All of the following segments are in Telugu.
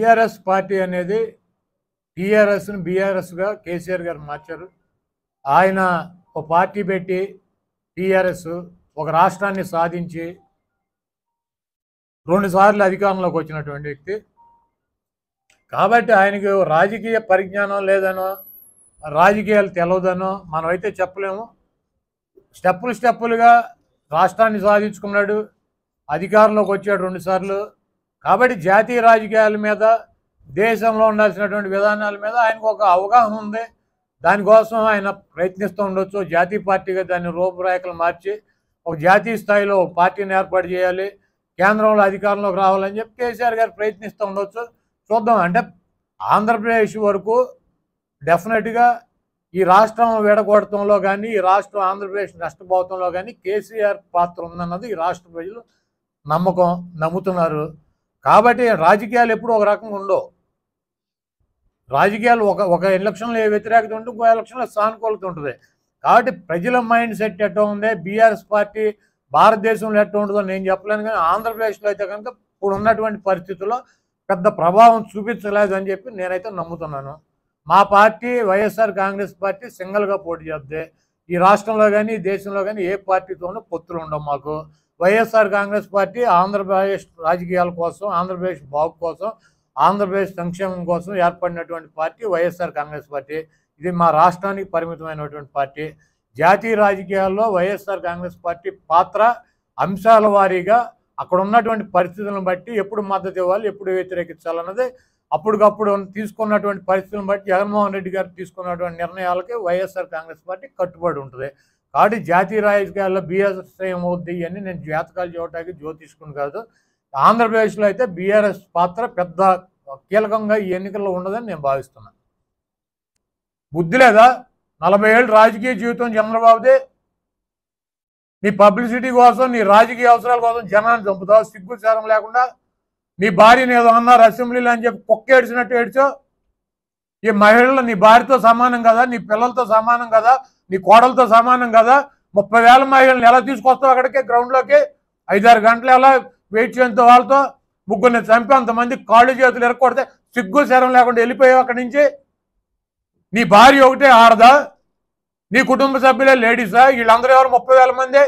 టిఆర్ఎస్ పార్టీ అనేది టీఆర్ఎస్ని బీఆర్ఎస్గా కేసీఆర్ గారు మార్చారు ఆయన ఒక పార్టీ పెట్టి టీఆర్ఎస్ ఒక రాష్ట్రాన్ని సాధించి రెండుసార్లు అధికారంలోకి వచ్చినటువంటి వ్యక్తి కాబట్టి ఆయనకి రాజకీయ పరిజ్ఞానం లేదనో రాజకీయాలు తెలవదనో మనమైతే చెప్పలేము స్టెప్పులు స్టెప్పులుగా రాష్ట్రాన్ని సాధించుకున్నాడు అధికారంలోకి వచ్చాడు రెండుసార్లు కాబట్టి జాతీయ రాజకీయాల మీద దేశంలో ఉండాల్సినటువంటి విధానాల మీద ఆయనకు ఒక అవగాహన ఉంది దానికోసం ఆయన ప్రయత్నిస్తూ ఉండొచ్చు జాతీయ పార్టీగా దాన్ని రూపురేఖలు మార్చి ఒక జాతీయ స్థాయిలో ఒక పార్టీని ఏర్పాటు చేయాలి కేంద్రంలో అధికారంలోకి రావాలని చెప్పి కేసీఆర్ గారు ప్రయత్నిస్తూ ఉండొచ్చు చూద్దాం అంటే ఆంధ్రప్రదేశ్ వరకు డెఫినెట్గా ఈ రాష్ట్రం విడగొడటంలో కానీ ఈ రాష్ట్రం ఆంధ్రప్రదేశ్ నష్టపోవటంలో కానీ కేసీఆర్ పాత్ర ఉందన్నది ఈ రాష్ట్ర ప్రజలు నమ్మకం నమ్ముతున్నారు కాబట్టి రాజకీయాలు ఎప్పుడు ఒక రకంగా ఉండవు రాజకీయాలు ఒక ఒక ఎలక్షన్లో ఏ వ్యతిరేకత ఉంటుంది ఇంకో ఎలక్షన్లో సానుకూలత ఉంటుంది కాబట్టి ప్రజల మైండ్ సెట్ ఎట్లా ఉంది బీఆర్ఎస్ పార్టీ భారతదేశంలో ఎట్లా ఉంటుందో నేను చెప్పలేను కానీ ఆంధ్రప్రదేశ్లో అయితే కనుక ఇప్పుడు ఉన్నటువంటి పరిస్థితుల్లో పెద్ద ప్రభావం చూపించలేదు అని చెప్పి నేనైతే నమ్ముతున్నాను మా పార్టీ వైఎస్ఆర్ కాంగ్రెస్ పార్టీ సింగిల్గా పోటీ చేద్దే ఈ రాష్ట్రంలో కానీ ఈ దేశంలో కానీ ఏ పార్టీతోనూ పొత్తులు ఉండవు మాకు వైఎస్ఆర్ కాంగ్రెస్ పార్టీ ఆంధ్రప్రదేశ్ రాజకీయాల కోసం ఆంధ్రప్రదేశ్ బాగు కోసం ఆంధ్రప్రదేశ్ సంక్షేమం కోసం ఏర్పడినటువంటి పార్టీ వైఎస్ఆర్ కాంగ్రెస్ పార్టీ ఇది మా రాష్ట్రానికి పరిమితమైనటువంటి పార్టీ జాతీయ రాజకీయాల్లో వైఎస్ఆర్ కాంగ్రెస్ పార్టీ పాత్ర అంశాల వారీగా అక్కడ ఉన్నటువంటి పరిస్థితులను బట్టి ఎప్పుడు మద్దతు ఇవ్వాలి ఎప్పుడు వ్యతిరేకించాలన్నది అప్పటికప్పుడు తీసుకున్నటువంటి పరిస్థితులను బట్టి జగన్మోహన్ రెడ్డి గారు తీసుకున్నటువంటి నిర్ణయాలకి వైఎస్ఆర్ కాంగ్రెస్ పార్టీ కట్టుబడి ఉంటుంది కాబట్టి జాతీయ రాజకీయాల్లో బీఆర్ఎస్ ఏమవుద్ది ఇవన్నీ నేను జాతకాలు చూడటానికి జ్యోతిష్కుని కాదు ఆంధ్రప్రదేశ్లో అయితే బీఆర్ఎస్ పాత్ర పెద్ద కీలకంగా ఈ ఎన్నికల్లో ఉండదని నేను భావిస్తున్నాను బుద్ధి లేదా నలభై ఏళ్ళు రాజకీయ జీవితం చంద్రబాబుదే నీ పబ్లిసిటీ కోసం నీ రాజకీయ అవసరాల కోసం జనాన్ని చంపుతావు సిగ్గు చారం లేకుండా నీ భార్యని ఏదో అన్నారు అసెంబ్లీలో అని చెప్పి కుక్క ఏడ్చినట్టు ఏడ్చో ఈ మహిళలు నీ భార్యతో సమానం కదా నీ పిల్లలతో సమానం కదా నీ కోడలతో సమానం కదా ముప్పై వేల మహిళలను ఎలా తీసుకొస్తావు అక్కడికి గ్రౌండ్లోకి ఐదారు గంటలు ఎలా వెయిట్ చేయంతో వాళ్ళతో ముగ్గురిని చంపి అంతమంది కాళ్ళు చేతులు ఎరక్కొడితే సిగ్గు శరం లేకుండా వెళ్ళిపోయావు అక్కడి నుంచి నీ భార్య ఒకటే ఆడదా నీ కుటుంబ సభ్యులే లేడీసా వీళ్ళందరూ ఎవరు ముప్పై వేల మంది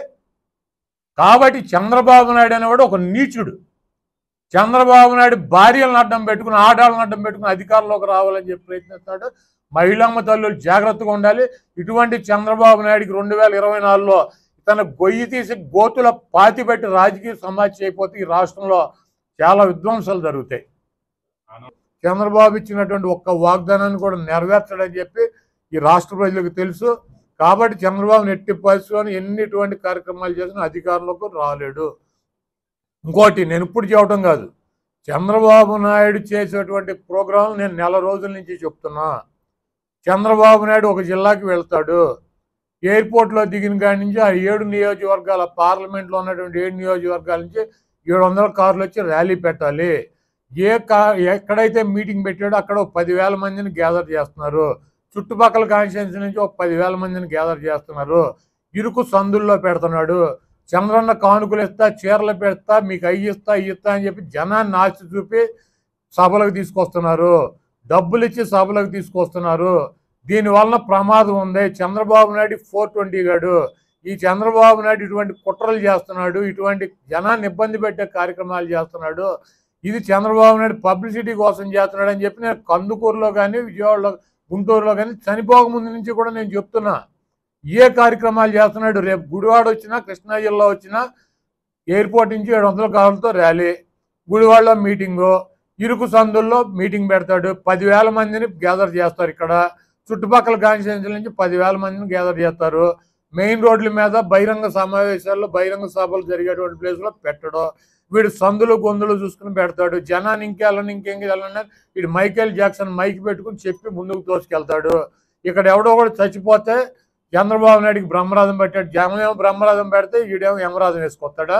కాబట్టి చంద్రబాబు నాయుడు అనేవాడు ఒక నీచుడు చంద్రబాబు నాయుడు భార్యలను అడ్డం పెట్టుకుని ఆడాలను అడ్డం పెట్టుకుని అధికారంలోకి రావాలని చెప్పి ప్రయత్నిస్తాడు మహిళమ్మ తల్లులు జాగ్రత్తగా ఉండాలి ఇటువంటి చంద్రబాబు నాయుడికి రెండు వేల ఇరవై నాలుగులో తన గొయ్యి తీసి గోతుల పాతి పెట్టి రాజకీయ సమాజ్ చేయకపోతే ఈ రాష్ట్రంలో చాలా విధ్వంసాలు జరుగుతాయి చంద్రబాబు ఇచ్చినటువంటి ఒక్క వాగ్దానాన్ని కూడా నెరవేర్చడని చెప్పి ఈ రాష్ట్ర ప్రజలకు తెలుసు కాబట్టి చంద్రబాబు ఎట్టి పరిస్థితుల్లో ఎన్నిటువంటి కార్యక్రమాలు చేసినా అధికారంలోకి రాలేడు ఇంకోటి నేను ఇప్పుడు చెప్పడం కాదు చంద్రబాబు నాయుడు చేసేటువంటి ప్రోగ్రాం నేను నెల రోజుల నుంచి చెప్తున్నా చంద్రబాబు నాయుడు ఒక జిల్లాకి వెళ్తాడు ఎయిర్పోర్ట్లో దిగిన కాడి నుంచి ఆ ఏడు నియోజకవర్గాల పార్లమెంట్లో ఉన్నటువంటి ఏడు నియోజకవర్గాల నుంచి ఏడు వందల కార్లు వచ్చి ర్యాలీ పెట్టాలి ఏ కా ఎక్కడైతే మీటింగ్ పెట్టాడో అక్కడ ఒక పదివేల మందిని గ్యాదర్ చేస్తున్నారు చుట్టుపక్కల కాన్స్టిట్యున్సీ నుంచి ఒక పదివేల మందిని గ్యాదర్ చేస్తున్నారు ఇరుకు సందుల్లో పెడుతున్నాడు చంద్రన్న కానుకలు ఇస్తా చీరలు పెడతా మీకు అయ్యి ఇస్తా ఇయ్యి ఇస్తా అని చెప్పి జనాన్ని ఆశ చూపి సభలకు తీసుకొస్తున్నారు డబ్బులు ఇచ్చి సభలకు తీసుకొస్తున్నారు దీనివల్ల ప్రమాదం ఉంది చంద్రబాబు నాయుడు ఫోర్ ట్వంటీ గాడు ఈ చంద్రబాబు నాయుడు ఇటువంటి కుట్రలు చేస్తున్నాడు ఇటువంటి జనాన్ని ఇబ్బంది పెట్టే కార్యక్రమాలు చేస్తున్నాడు ఇది చంద్రబాబు నాయుడు పబ్లిసిటీ కోసం చేస్తున్నాడు అని చెప్పి నేను కందుకూరులో కానీ విజయవాడలో గుంటూరులో కానీ చనిపోక ముందు నుంచి కూడా నేను చెప్తున్నా ఏ కార్యక్రమాలు చేస్తున్నాడు రేపు గుడివాడ వచ్చినా కృష్ణా జిల్లా వచ్చినా ఎయిర్పోర్ట్ నుంచి ఏడు వందల కార్లతో ర్యాలీ గుడివాడలో మీటింగు ఇరుకు సందుల్లో మీటింగ్ పెడతాడు పదివేల మందిని గ్యాదర్ చేస్తారు ఇక్కడ చుట్టుపక్కల కాన్స్టిట్యున్సీల నుంచి పదివేల మందిని గ్యాదర్ చేస్తారు మెయిన్ రోడ్ల మీద బహిరంగ సమావేశాల్లో బహిరంగ సభలు జరిగేటువంటి ప్లేస్లో పెట్టడం వీడు సందులు గొంతులు చూసుకుని పెడతాడు జనాన్ని ఇంకెళ్ళని ఇంకేం వెళ్ళని వీడు మైకేల్ జాక్సన్ మైక్ పెట్టుకుని చెప్పి ముందుకు తోసుకెళ్తాడు ఇక్కడ ఎవడో కూడా చచ్చిపోతే చంద్రబాబు నాయుడికి బ్రహ్మరథం పెట్టాడు జగనేమో బ్రహ్మరథం పెడితే వీడేమో యమరథం వేసుకొస్తాడా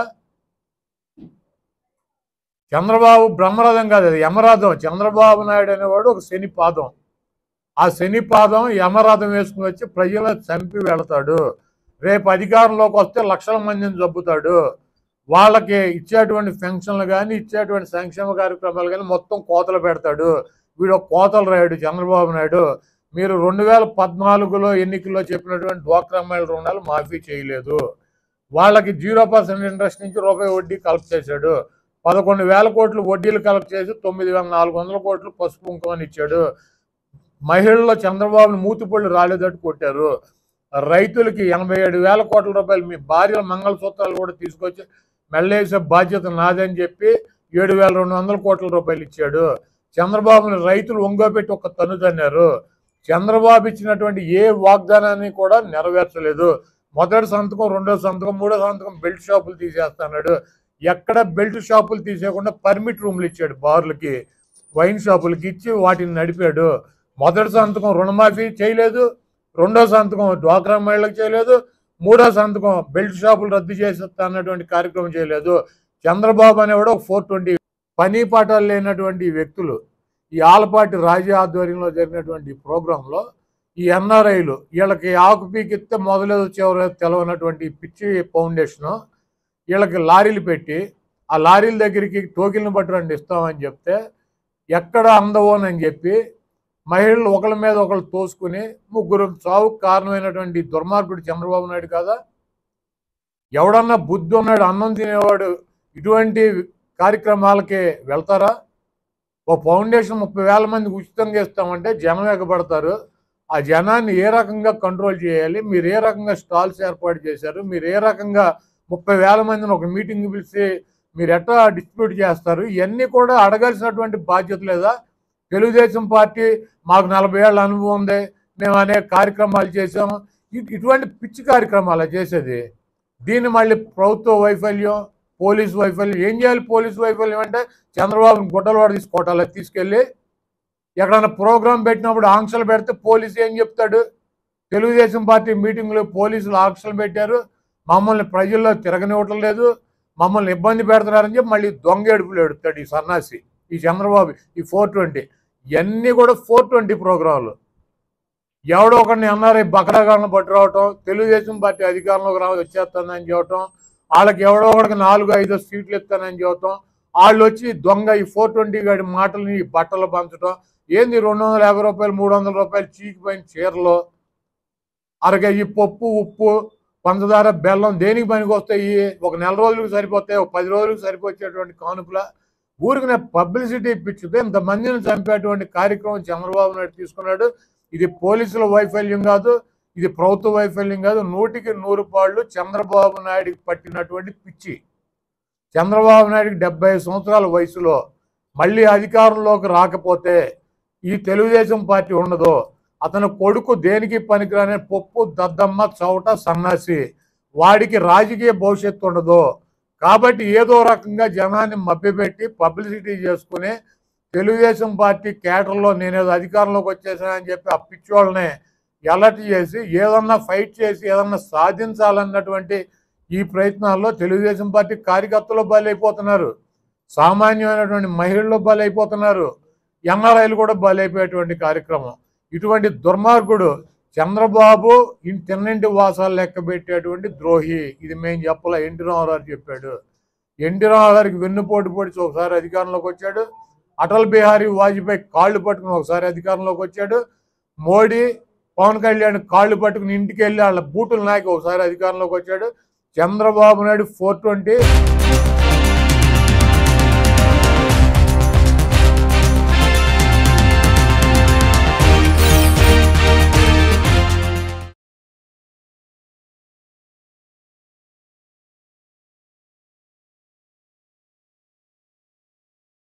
చంద్రబాబు బ్రహ్మరథం కాదు అది యమరథం చంద్రబాబు నాయుడు అనేవాడు ఒక శని పాదం ఆ శని పాదం యమరథం వేసుకుని వచ్చి ప్రజలను చంపి వెళతాడు రేపు అధికారంలోకి వస్తే లక్షల మందిని చంపుతాడు వాళ్ళకి ఇచ్చేటువంటి పెన్షన్లు కానీ ఇచ్చేటువంటి సంక్షేమ కార్యక్రమాలు కానీ మొత్తం కోతలు పెడతాడు వీడు ఒక కోతలు రాయుడు చంద్రబాబు నాయుడు మీరు రెండు వేల పద్నాలుగులో ఎన్నికల్లో చెప్పినటువంటి డ్వాక్రా మహిళ రుణాలు మాఫీ చేయలేదు వాళ్ళకి జీరో పర్సెంట్ ఇంట్రెస్ట్ నుంచి రూపాయి వడ్డీ కలెక్ట్ చేశాడు పదకొండు వేల కోట్లు వడ్డీలు కలెక్ట్ చేసి తొమ్మిది వేల నాలుగు వందల కోట్లు పసుపు కుంకుమని ఇచ్చాడు మహిళల్లో చంద్రబాబుని మూతిపళ్ళు రాలేదట్టు కొట్టారు రైతులకి ఎనభై ఏడు వేల కోట్ల రూపాయలు మీ భార్యల మంగళసూత్రాలు కూడా తీసుకొచ్చి మెళ్ళేసే బాధ్యత నాదని చెప్పి ఏడు వేల రెండు వందల కోట్ల రూపాయలు ఇచ్చాడు చంద్రబాబుని రైతులు ఒంగోబెట్టి ఒక తన్ను తన్నారు చంద్రబాబు ఇచ్చినటువంటి ఏ వాగ్దానాన్ని కూడా నెరవేర్చలేదు మొదటి సంతకం రెండో సంతకం మూడో సంతకం బెల్ట్ షాపులు తీసేస్తున్నాడు ఎక్కడ బెల్ట్ షాపులు తీసేయకుండా పర్మిట్ రూమ్లు ఇచ్చాడు బార్లకి వైన్ షాపులకి ఇచ్చి వాటిని నడిపాడు మొదటి సంతకం రుణమాఫీ చేయలేదు రెండో సంతకం డ్వాక్రా మహిళలకు చేయలేదు మూడో సంతకం బెల్ట్ షాపులు రద్దు చేసేస్తా అన్నటువంటి కార్యక్రమం చేయలేదు చంద్రబాబు అనేవాడు ఒక ఫోర్ ట్వంటీ పని పాఠాలు లేనటువంటి వ్యక్తులు ఈ ఆలపాటి రాజా ఆధ్వర్యంలో జరిగినటువంటి ప్రోగ్రాంలో ఈ ఎన్ఆర్ఐలు వీళ్ళకి ఆకు పీకిస్తే మొదలేదు చివరి తెలవనటువంటి పిచ్చి ఫౌండేషను వీళ్ళకి లారీలు పెట్టి ఆ లారీల దగ్గరికి టోకెన్లు పట్టురండి ఇస్తామని చెప్తే ఎక్కడ అందవోనని చెప్పి మహిళలు ఒకళ్ళ మీద ఒకళ్ళు తోసుకుని ముగ్గురు చావుకు కారణమైనటువంటి దుర్మార్గుడు చంద్రబాబు నాయుడు కాదా ఎవడన్నా బుద్ధి ఉన్నాడు అన్నం తినేవాడు ఇటువంటి కార్యక్రమాలకి వెళ్తారా ఓ ఫౌండేషన్ ముప్పై వేల మందికి ఉచితంగా ఇస్తామంటే జనం ఎగబడతారు ఆ జనాన్ని ఏ రకంగా కంట్రోల్ చేయాలి మీరు ఏ రకంగా స్టాల్స్ ఏర్పాటు చేశారు మీరు ఏ రకంగా ముప్పై వేల మందిని ఒక మీటింగ్ పిలిచి మీరు ఎట్లా డిస్ట్రిబ్యూట్ చేస్తారు ఇవన్నీ కూడా అడగాల్సినటువంటి బాధ్యత లేదా తెలుగుదేశం పార్టీ మాకు నలభై ఏళ్ళ అనుభవం ఉంది మేము అనేక కార్యక్రమాలు చేసాము ఇ- ఇటువంటి పిచ్చి కార్యక్రమాలు చేసేది దీన్ని మళ్ళీ ప్రభుత్వ వైఫల్యం పోలీస్ వైఫల్యం ఏం చేయాలి పోలీస్ వైఫల్యం అంటే చంద్రబాబుని గుడ్డలవాడ తీసుకోవటాలి తీసుకెళ్ళి ఎక్కడైనా ప్రోగ్రాం పెట్టినప్పుడు ఆంక్షలు పెడితే పోలీసు ఏం చెప్తాడు తెలుగుదేశం పార్టీ మీటింగ్లో పోలీసులు ఆంక్షలు పెట్టారు మమ్మల్ని ప్రజల్లో తిరగనివ్వటం లేదు మమ్మల్ని ఇబ్బంది పెడుతున్నారని చెప్పి మళ్ళీ దొంగ ఏడుపులు ఎడుతాడు ఈ సన్నాసి ఈ చంద్రబాబు ఈ ఫోర్ ట్వంటీ ఇవన్నీ కూడా ఫోర్ ట్వంటీ ప్రోగ్రాంలు ఎవడో ఒకరిని ఎన్ఆర్ఐ బకరాగాలను పట్టురావటం తెలుగుదేశం పార్టీ అధికారంలోకి రా వచ్చేస్తుందని చెప్పటం వాళ్ళకి ఎవడో ఒకడికి నాలుగు ఐదు సీట్లు ఇస్తానని చెప్పటం వాళ్ళు వచ్చి దొంగ ఈ ఫోర్ ట్వంటీ గాడి మాటలని ఈ బట్టలు పంచడం ఏంది రెండు వందల యాభై రూపాయలు మూడు వందల రూపాయలు చీకిపోయిన చీరలు అరకేజీ పప్పు ఉప్పు పంచదార బెల్లం దేనికి పనికి వస్తాయి ఒక నెల రోజులకు సరిపోతాయి ఒక పది రోజులకు సరిపోయేటువంటి కానుకల ఊరికి పబ్లిసిటీ ఇప్పించితే ఇంతమందిని చంపేటువంటి కార్యక్రమం చంద్రబాబు నాయుడు తీసుకున్నాడు ఇది పోలీసుల వైఫల్యం కాదు ఇది ప్రభుత్వ వైఫల్యం కాదు నూటికి నూరు పాళ్ళు చంద్రబాబు నాయుడికి పట్టినటువంటి పిచ్చి చంద్రబాబు నాయుడికి డెబ్బై సంవత్సరాల వయసులో మళ్ళీ అధికారంలోకి రాకపోతే ఈ తెలుగుదేశం పార్టీ ఉండదు అతను కొడుకు దేనికి పనికిరాని పప్పు దద్దమ్మ చౌట సన్నాసి వాడికి రాజకీయ భవిష్యత్తు ఉండదు కాబట్టి ఏదో రకంగా జనాన్ని మభ్యపెట్టి పబ్లిసిటీ చేసుకుని తెలుగుదేశం పార్టీ కేటర్లో నేనేదో అధికారంలోకి వచ్చేసానని చెప్పి ఆ పిచ్చోళ్ళని ఎలర్ట్ చేసి ఏదన్నా ఫైట్ చేసి ఏదన్నా సాధించాలన్నటువంటి ఈ ప్రయత్నాల్లో తెలుగుదేశం పార్టీ కార్యకర్తలు బలైపోతున్నారు సామాన్యమైనటువంటి మహిళలు బలైపోతున్నారు ఎన్ఆర్ఐలు కూడా బలైపోయేటువంటి కార్యక్రమం ఇటువంటి దుర్మార్గుడు చంద్రబాబు ఇన్ తిన్నింటి వాసాలు లెక్క పెట్టేటువంటి ద్రోహి ఇది మేము చెప్పలే ఎన్టీ రామారావు చెప్పాడు ఎన్టీ రామారావు గారికి వెన్నుపోటు పొడిచి ఒకసారి అధికారంలోకి వచ్చాడు అటల్ బిహారీ వాజ్పేయి కాళ్ళు పట్టుకుని ఒకసారి అధికారంలోకి వచ్చాడు మోడీ పవన్ కళ్యాణ్ కాళ్ళు పట్టుకుని ఇంటికి వెళ్ళి వాళ్ళ బూటులు నాకి ఒకసారి అధికారంలోకి వచ్చాడు చంద్రబాబు నాయుడు ఫోర్ ట్వంటీ